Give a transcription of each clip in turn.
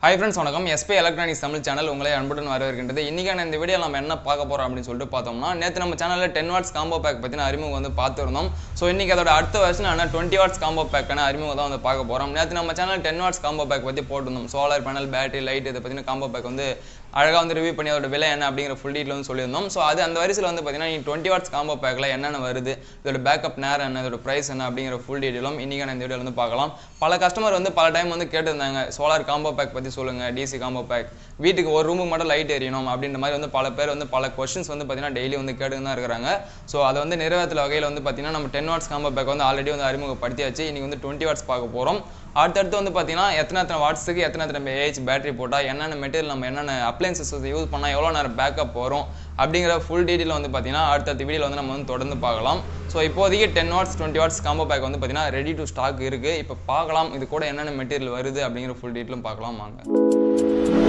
hi friends வணக்கம் SP electronics Tamil channel உங்களை அன்புடன் வரவேற்கின்றது இன்றைக்கான இந்த வீடியோ நம்ம என்ன பார்க்க போகிறோம் அப்படின்னு சொல்லிட்டு பார்த்தோம்னா நேற்று நம்ம சேனலில் டென் வாட்ஸ் காம்போ பேக் பற்றின அறிமுகம் வந்து பார்த்துருந்தோம் ஸோ இன்றைக்கி அதோட அடுத்த வருஷம் ஆனால் டுவெண்ட்டி வாட்ஸ் காம்போ பேக்கான அறிமுகம் தான் வந்து பார்க்க போகிறோம் நேற்று நம்ம channel ten watts combo pack பற்றி போட்டிருந்தோம் சோலார் பேனல் பேட்டரி லைட் இதை பற்றின காம்போ பேக் வந்து அழகாக வந்து ரிவ்யூ பண்ணி அதோட விலை என்ன அப்படிங்கிற ஃபுல் டீட்டில் வந்து சொல்லியிருந்தோம் ஸோ அது அந்த வரிசையில் வந்து பார்த்தீங்கன்னா நீ டுவெண்ட்டி வாட்ஸ் காம்போ பேக்கில் என்னென்ன வருது இதோட பேக்கப் நேரம் என்ன இதோட ப்ரைஸ் என்ன அப்படிங்கிற ஃபுல் டீட்டெயிலும் இன்றைக்கான இந்த வீடியோவில் வந்து பார்க்கலாம் பல கஸ்டமர் வந்து பல டைம் வந்து கேட்டிருந்தாங்க சோலார் காம்போ பேக் பற்றி சொல்லுங்கள் டிசி காம்போ பேக் வீட்டுக்கு ஒரு ரூமுக்கு மட்டும் லைட் எரியணும் அப்படின்ற மாதிரி வந்து பல பேர் வந்து பல கொஸ்டின்ஸ் வந்து பார்த்தீங்கன்னா டெய்லி வந்து கேட்டு தான் இருக்கிறாங்க ஸோ அதை வந்து நிறைவேற்றுற வகையில் வந்து பார்த்தீங்கன்னா நம்ம டென் வாட்ஸ் காம்போ பேக் வந்து ஆல்ரெடி வந்து அறிமுகப்படுத்தியாச்சு இன்றைக்கி வந்து டுவெண்ட்டி வாட்ஸ் பார்க்க போகிறோம் அடுத்தடுத்து வந்து பார்த்தீங்கன்னா எத்தனை எத்தனை வாட்ஸுக்கு எத்தனை எத்தனை ஏஹெச் பேட்டரி போட்டால் என்னென்ன மெட்டீரியல் நம்ம என்னென்ன அப்ளைன்சஸ் யூஸ் பண்ணால் எவ்வளோ நேரம் பேக்கப் வரும் அப்படிங்கிற ஃபுல் டீட்டெயில் வந்து பார்த்தீங்கன்னா அடுத்தடுத்த வீடியோவில் வந்து நம்ம வந்து தொடர்ந்து பார்க்கலாம் ஸோ இப்போதைக்கு ten watts twenty watts combo pack வந்து பார்த்தீங்கன்னா ரெடி டு ஸ்டாக் இருக்குது இப்போ பார்க்கலாம் இது கூட என்னென்ன மெட்டீரியல் வருது அப்படிங்கிற ஃபுல் டீட்டெயிலும் பார்க்கலாம் வாங்க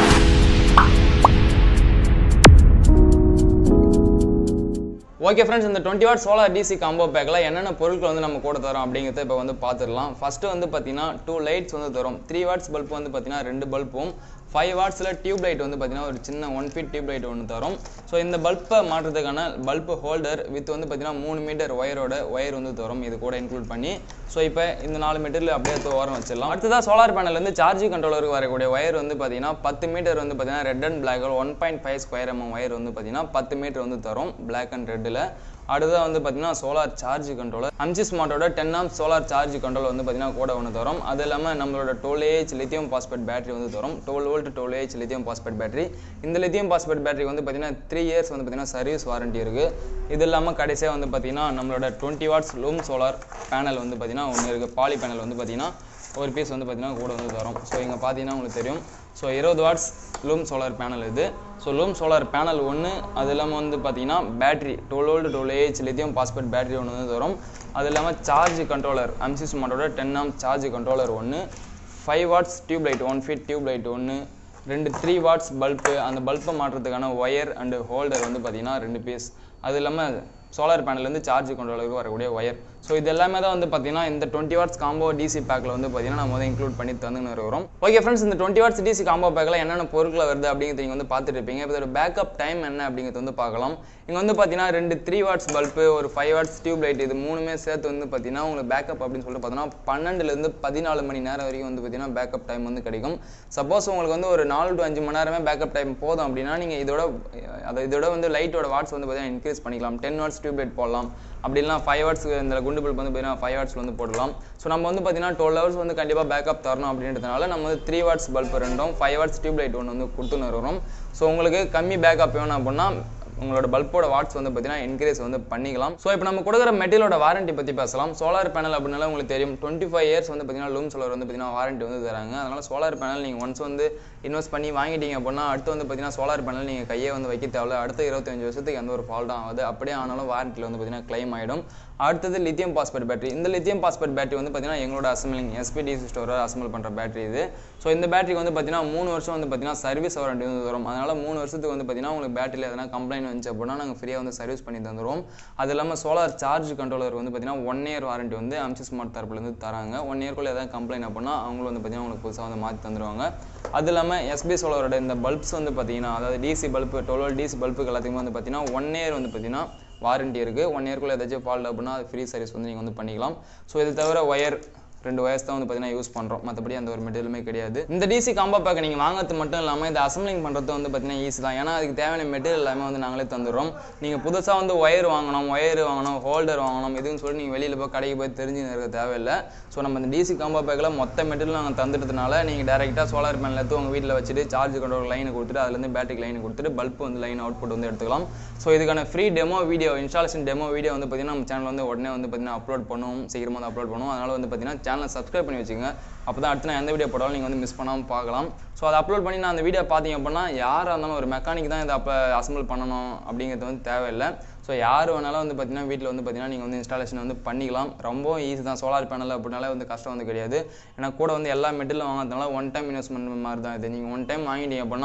ஓகே ஃப்ரெண்ட்ஸ் இந்த twenty watt solar DC combo பேக்கில் என்னென்ன பொருட்கள் வந்து நம்ம கூட தரோம் அப்படிங்கிறத இப்போ வந்து பார்த்துடலாம் ஃபஸ்ட்டு வந்து பார்த்தீங்கன்னா டூ லைட்ஸ் வந்து தரும் த்ரீ வாட்ஸ் பல்ப் வந்து பார்த்தீங்கன்னா ரெண்டு பல்பும் ஃபைவ் வாட்ஸில் டியூப் லைட் வந்து பார்த்தீங்கன்னா ஒரு சின்ன ஒன் ஃபீட் டியூப் லைட் ஒன்று தரும் ஸோ இந்த பல்பை மாற்றுறதுக்கான பல்ப் ஹோல்டர் வித் வந்து பார்த்தீங்கன்னா மூணு மீட்டர் ஒயரோட ஒயர் வந்து தரும் இது கூட இன்க்ளூட் பண்ணி ஸோ இப்போ இந்த நாலு மீட்டரில் அப்படியே எடுத்து ஓரம் வச்சிடலாம் அடுத்ததாக சோலார் பேனல்லேருந்து சார்ஜிங் கண்ட்ரோலருக்கு வரக்கூடிய ஒயர் வந்து பார்த்தீங்கன்னா பத்து மீட்டர் வந்து பார்த்தீங்கன்னா red and black one point five square mm wire வந்து பார்த்தீங்கன்னா பத்து மீட்டர் வந்து தரும் பிளாக் அண்ட் ரெட்டில் அடுத்ததாக வந்து பார்த்தீங்கன்னா சோலார் சார்ஜ் கண்ட்ரோலர் அம்சி ஸ்மார்ட்டோட ten amp solar charge control வந்து பார்த்தீங்கன்னா கூட ஒன்று தரும் அது இல்லாமல் நம்மளோட twelve AH lithium phosphate battery வந்து தரும் twelve volt twelve AH lithium phosphate battery இந்த லித்தியம் பாஸ்பேட் பேட்டரி வந்து பார்த்தீங்கன்னா த்ரீ இயர்ஸ் வந்து பார்த்தீங்கன்னா சர்வீஸ் வாரண்டி இருக்குது இது இல்லாமல் கடைசியாக வந்து பார்த்தீங்கன்னா நம்மளோட twenty watts Loom solar panel வந்து பார்த்தீங்கன்னா ஒன்று இருக்குது பாலி பேனல் வந்து பார்த்தீங்கன்னா ஒரு பீஸ் வந்து பார்த்தீங்கன்னா கூட வந்து தரும் ஸோ இங்கே பார்த்தீங்கன்னா உங்களுக்கு தெரியும் ஸோ இருபது வாட்ஸ் லூம் சோலார் பேனல் இது ஸோ லூம் சோலார் பேனல் ஒன்று அது இல்லாமல் வந்து பார்த்தீங்கன்னா battery twelve volt twelve AH lithium phosphate battery ஒன்று வந்து தரும் அது இல்லாமல் சார்ஜ் கண்ட்ரோலர் அம்சிஸ் மாட்டோட டென் ஆம் சார்ஜ் கண்ட்ரோலர் ஒன்று five watts tube light one feet tube light ஒன்று ரெண்டு த்ரீ வாட்ஸ் பல்பு அந்த பல்பை மாற்றுறதுக்கான ஒயர் அண்டு ஹோல்டர் வந்து பார்த்தீங்கன்னா ரெண்டு பீஸ் அது இல்லாமல் சோலார் பேனல்லேருந்து சார்ஜ் கண்ட்ரோலருக்கு வரக்கூடிய ஒயர் ஸோ இது எல்லாமே தான் வந்து பார்த்தீங்கன்னா இந்த டுவெண்ட்டி வாட்ஸ் காம்போ டிசி பேக்கில் வந்து பார்த்தீங்கன்னா நம்ம வந்து இன்க்ளூட் பண்ணி தந்துன்னு இருக்கிறோம் ஓகே ஃப்ரெண்ட்ஸ் இந்த டுவெண்ட்டி வாட்ஸ் டிசி காம்போ பேக்கில் என்னென்ன பொருட்கள் வருது அப்படிங்கிறது நீங்கள் வந்து பார்த்துட்டு இருப்பீங்க இப்போ இதோட பேக்கப் டைம் என்ன அப்படிங்கிறது வந்து பார்க்கலாம் இங்கே வந்து பார்த்தீங்கன்னா ரெண்டு த்ரீ வாட்ஸ் பல்பு ஒரு ஃபைவ் வாட்ஸ் டியூப் லைட் இது மூணுமே சேர்த்து வந்து பார்த்தீங்கன்னா உங்களுக்கு பேக்கப் அப்படின்னு சொல்லிட்டு பார்த்தீங்கன்னா பன்னெண்டுலேருந்து பதினாலு மணி நேரம் வரைக்கும் வந்து பார்த்தீங்கன்னா பேக்கப் டைம் வந்து கிடைக்கும் சப்போஸ் உங்களுக்கு வந்து ஒரு நாலு டு அஞ்சு மணி நேரமே பேக்கப் டைம் போதும் அப்படின்னா நீங்கள் இதோட அதை இதோட வந்து லைட்டோட வாட்ஸ் வந்து பார்த்தீங்கன்னா இன்க்ரீஸ் பண்ணிக்கலாம் டென் வாட்ஸ் டியூப் லைட் போடலாம் அப்படி இல்லைனா ஃபைவ் ஹவர்ஸ் இந்த குண்டு பல்ப் வந்து பார்த்தீங்கன்னா ஃபைவ் ஹவர்ஸ் வந்து போடலாம் ஸோ நம்ம வந்து பார்த்தீங்கன்னா டுவெல் ஹவர்ஸ் வந்து கண்டிப்பாக பேக்கப் தரணும் அப்படின்றதுனால நம்ம வந்து த்ரீ வாட்ஸ் பல்ப் ரெண்டும் ஃபைவ் வாட்ஸ் டியூப் லைட் ஒன்று வந்து கொடுத்துன்னு வரோம் ஸோ உங்களுக்கு கம்மி பேக்கப் வேணும் அப்படின்னா உங்களோட பல்போட வாட்ஸ் வந்து பார்த்தீங்கன்னா இன்க்ரீஸ் வந்து பண்ணிக்கலாம் ஸோ இப்போ நம்ம கொடுக்குற மெட்டீரியலோட வாரண்டி பற்றி பேசலாம் சோலார் பேனல் அப்படின்னால உங்களுக்கு தெரியும் டுவெண்ட்டி ஃபைவ் இயர்ஸ் வந்து பார்த்தீங்கன்னா லூம் சோலார் வந்து பார்த்தீங்கன்னா வாரண்டி வந்து தராங்க அதனால் சோலார் பேனல் நீங்கள் ஒன்ஸ் வந்து இன்வெஸ்ட் பண்ணி வாங்கிட்டீங்க அப்படின்னா அடுத்து வந்து பார்த்தீங்கன்னா சோலார் பேனல் நீங்கள் கையே வந்து வைக்க தேவையில்ல அடுத்த இருபத்தஞ்சு வருஷத்துக்கு எந்த ஒரு ஃபால்ட்டும் ஆகுது அப்படியே ஆனாலும் வாரண்டியில் வந்து பார்த்தீங்கன்னா கிளைம் ஆகிடும் அடுத்தது லித்தியம் பாஸ்பேட் பேட்டரி இந்த லித்தியம் பாஸ்பேட் பேட்டரி வந்து பார்த்தீங்கன்னா எங்களோட அசம்பிளிங் எஸ்பிடிசி ஸ்டோரை அசம்பிள் பண்ணுற பேட்டரி இது ஸோ இந்த பேட்டரிக்கு வந்து பார்த்தீங்கன்னா மூணு வருஷம் வந்து பார்த்தீங்கன்னா சர்வீஸ் வாரண்டி வந்து வரும் அதனால் மூணு வருஷத்துக்கு வந்து பார்த்தீங்கன்னா உங்களுக்கு பேட்டரியில் எதனா கம்ப்ளைண்ட் வந்துச்சு அப்படின்னா நாங்கள் ஃப்ரீயாக வந்து சர்வீஸ் பண்ணி தந்துடுவோம் அது இல்லாமல் சோலார் சார்ஜ் கண்ட்ரோலர் வந்து பார்த்தீங்கன்னா ஒன் இயர் வாரண்டி வந்து அம்சி ஸ்மார்ட் தரப்புலேருந்து தராங்க ஒன் இயர்க்குள்ளே எதாவது கம்ப்ளைண்ட் அப்படின்னா அவங்களும் வந்து பார்த்தீங்கன்னா உங்களுக்கு புதுசாக வந்து மாற்றி தந்துடுவாங்க அது இல்லாமல் எஸ்பி சோலாரோட இந்த பல்ப்ஸ் வந்து பார்த்தீங்கன்னா அதாவது டிசி பல்பு டுவெல் டிசி பல்புக்கு எல்லாத்துக்குமே வந்து பார்த்தீங்கன்னா ஒன் இயர் வந்து பார்த்தீங்கன்னா வாரண்டி இருக்குது ஒன் இயர்க்குள்ளே ஏதாச்சும் ஃபால்ட் அப்படின்னா அது ஃப்ரீ சர்வீஸ் வந்து நீங்கள் வந்து பண்ணிக்கலாம் ஸோ இது தவிர ஒயர் ரெண்டு வயசு தான் வந்து பார்த்தீங்கன்னா யூஸ் பண்ணுறோம் மற்றபடி அந்த ஒரு மெட்டீரியலுமே கிடையாது இந்த டிசி காம்போ பேக்கை நீங்கள் வாங்குறது மட்டும் இல்லாமல் இதை அசம்பிளிங் பண்ணுறது வந்து பார்த்தீங்கன்னா ஈஸி தான் ஏன்னா அதுக்கு தேவையான மெட்டீரியல் எல்லாமே வந்து நாங்களே தந்துடுறோம் நீங்கள் புதுசாக வந்து ஒயர் வாங்கணும் ஒயர் வாங்கணும் ஹோல்டர் வாங்கணும் இதுன்னு சொல்லி நீங்கள் வெளியில் போய் கடைக்கு போய் தெரிஞ்சு இருக்க தேவையில்லை ஸோ நம்ம இந்த டிசி காம்போ பேக்கில் மொத்த மெட்டீரியல் நாங்கள் தந்துட்டதுனால நீங்கள் டேரெக்டாக சோலார் பேனல் எடுத்து உங்கள் வீட்டில் வச்சுட்டு சார்ஜ் கண்ட்ரோல் லைனை கொடுத்துட்டு அதுலேருந்து பேட்டரி லைனை கொடுத்துட்டு பல்ப் வந்து லைன் அவுட்புட் வந்து எடுத்துக்கலாம் ஸோ இதுக்கான free demo video installation demo video வந்து பார்த்தீங்கன்னா நம்ம சேனல் வந்து உடனே வந்து பார்த்தீங்கன்னா அப்லோட் பண்ணுவோம் சீக்கிரமாக வந்து அப்லோட் பண்ணுவோம் அதனால் வந்து பார்த்தீங்கன்னா சேனலை சப்ஸ்கிரைப் பண்ணி வச்சுங்க அப்போ தான் அடுத்து நான் எந்த வீடியோ போட்டாலும் நீங்கள் வந்து மிஸ் பண்ணாமல் பார்க்கலாம் ஸோ அதை அப்லோட் பண்ணி நான் அந்த வீடியோ பார்த்தீங்க அப்படின்னா யாராக இருந்தாலும் ஒரு மெக்கானிக் தான் இதை அப்போ அசம்பிள் பண்ணணும் அப்படிங்கிறது வந்து தேவையில்லை ஸோ யார் வேணாலும் வந்து பார்த்தீங்கன்னா வீட்டில் வந்து பார்த்தீங்கன்னா நீங்கள் வந்து இன்ஸ்டாலேஷன் வந்து பண்ணிக்கலாம் ரொம்ப ஈஸி தான் சோலார் பேனல் அப்படினாலே வந்து கஷ்டம் வந்து கிடையாது ஏன்னா கூட வந்து எல்லா மெட்டீரியலும் வாங்குறதுனால ஒன் டைம் இன்வெஸ்ட்மெண்ட் மாதிரி தான் இது நீங்கள் ஒன் டைம் வாங்கிட்டீங்க அப்படின்னா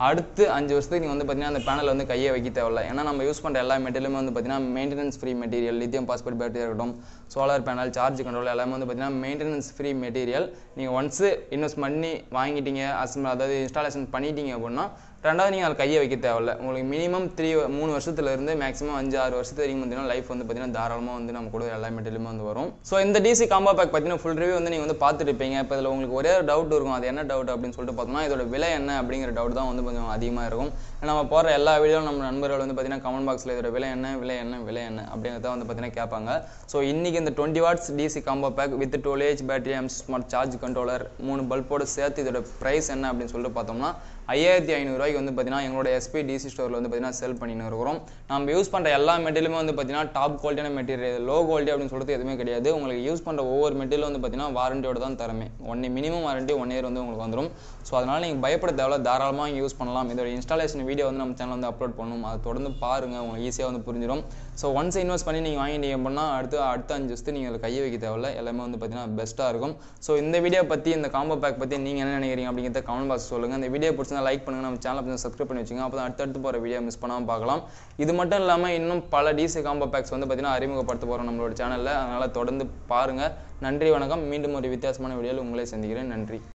அடுத்து அஞ்சு வருஷத்துக்கு நீங்கள் வந்து பார்த்தீங்கன்னா அந்த பேனல் வந்து கையை வைக்க தேவையில்ல ஏன்னா நம்ம யூஸ் பண்ணுற எல்லா மெட்டீரியலுமே வந்து பார்த்தீங்கன்னா maintenance free material lithium phosphate பேட்டரியாக இருக்கட்டும் சோலார் பேனல் சார்ஜ் கண்ட்ரோல் எல்லாமே வந்து பார்த்தீங்கன்னா மெயின்டெனன்ஸ் ஃப்ரீ மெட்டீரியல் நீங்கள் ஒன்ஸு இன்வெஸ்ட் பண்ணி வாங்கிட்டீங்க அசம்பிள் அதாவது இன்ஸ்டாலேஷன் பண்ணிட்டீங்க அப்படின்னா ரெண்டாவது நீங்கள் அதில் கையை வைக்க தேவையில்ல உங்களுக்கு மினிமம் த்ரீ மூணு வருஷத்துலேருந்து மேக்ஸிமம் அஞ்சு ஆறு வருஷத்து வரைக்கும் பார்த்தீங்கன்னா லைஃப் வந்து பார்த்தீங்கன்னா தாராளமாக வந்து நம்ம கூட எல்லா மெட்டீரியலுமே வந்து வரும் ஸோ இந்த டிசி காம்போ பேக் பார்த்தீங்கன்னா ஃபுல் ரிவ்யூ வந்து நீங்கள் வந்து பார்த்துட்டு இருப்பீங்க இப்போ இதில் உங்களுக்கு ஒரே ஒரு டவுட் இருக்கும் அது என்ன டவுட் அப்படின்னு சொல்லிட்டு பார்த்தோம்னா இதோட விலை என்ன அப்படிங்கிற டவுட் தான் வந்து கொஞ்சம் அதிகமாக இருக்கும் ஏன்னா நம்ம போகிற எல்லா வீடியோவும் நம்ம நண்பர்கள் வந்து பார்த்தீங்கன்னா கமெண்ட் பாக்ஸில் இதோட விலை என்ன விலை என்ன விலை என்ன அப்படிங்கிறத வந்து பார்த்தீங்கன்னா கேட்பாங்க ஸோ இன்னைக்கு இந்த twenty watts DC combo pack with twelve AH battery M smart charge controller மூணு பல்போடு சேர்த்து இதோட ப்ரைஸ் என்ன அப்படின்னு சொல்லிட்டு பார்த்தோம்னா ஐயாயிரத்தி ஐநூறுரூவாய்க்கு வந்து பார்த்தீங்கன்னா எங்களோட எஸ்பி டிசி ஸ்டோரில் வந்து பார்த்தீங்கன்னா செல் பண்ணின்னு இருக்கிறோம் நம்ம யூஸ் பண்ணுற எல்லா மெட்டீரியலுமே வந்து பார்த்தீங்கன்னா டாப் குவாலிட்டியான மெட்டீரியல் லோ குவாலிட்டி அப்படின்னு சொல்லிட்டு எதுவுமே கிடையாது உங்களுக்கு யூஸ் பண்ணுற ஒவ்வொரு மெட்டீரியலும் வந்து பார்த்தீங்கன்னா வாரண்டியோட தான் தரமே one minimum warranty one year வந்து உங்களுக்கு வந்துடும் ஸோ அதனால் நீங்கள் பயப்பட தேவையில்ல தாராளமாக இங்கே யூஸ் பண்ணலாம் இதோட இன்ஸ்டாலேஷன் வீடியோ வந்து நம்ம சேனல் வந்து அப்லோட் பண்ணணும் அதை தொடர்ந்து பாருங்கள் உங்களுக்கு ஈஸியாக வந்து புரிஞ்சிடும் ஸோ ஒன்ஸ் இன்வெஸ்ட் பண்ணி நீங்கள் வாங்கிட்டீங்க அப்படின்னா அடுத்து அடுத்த அஞ்சு வருஷத்துக்கு நீங்கள் அதில் கையை வைக்க தேவையில்ல எல்லாமே வந்து பார்த்தீங்கன்னா பெஸ்ட்டாக இருக்கும் ஸோ இந்த வீடியோ பற்றி இந்த காம்போ பேக் பற்றி நீங்கள் என்ன நினைக்கிறீங்க அப்படிங்கிறத கமெண்ட் பாக்ஸ் சொல்லுங்கள் இந்த வீடியோ பிடிச்சிருந்தா லைக் பண்ணுங்கள் நம்ம சேனலை கொஞ்சம் சப்ஸ்கிரைப் பண்ணி வச்சுங்க அப்போ தான் அடுத்தடுத்து போகிற வீடியோ மிஸ் பண்ணாமல் பார்க்கலாம் இது மட்டும் இல்லாமல் இன்னும் பல டிசி காம்போ பேக்ஸ் வந்து பார்த்தீங்கன்னா அறிமுகப்படுத்த போகிறோம் நம்மளோட சேனலில் அதனால் தொடர்ந்து பாருங்கள் நன்றி வணக்கம் மீண்டும் ஒரு வித்தியாசமான வீடியோவில் உங்களை சந்திக்கிறேன் நன்றி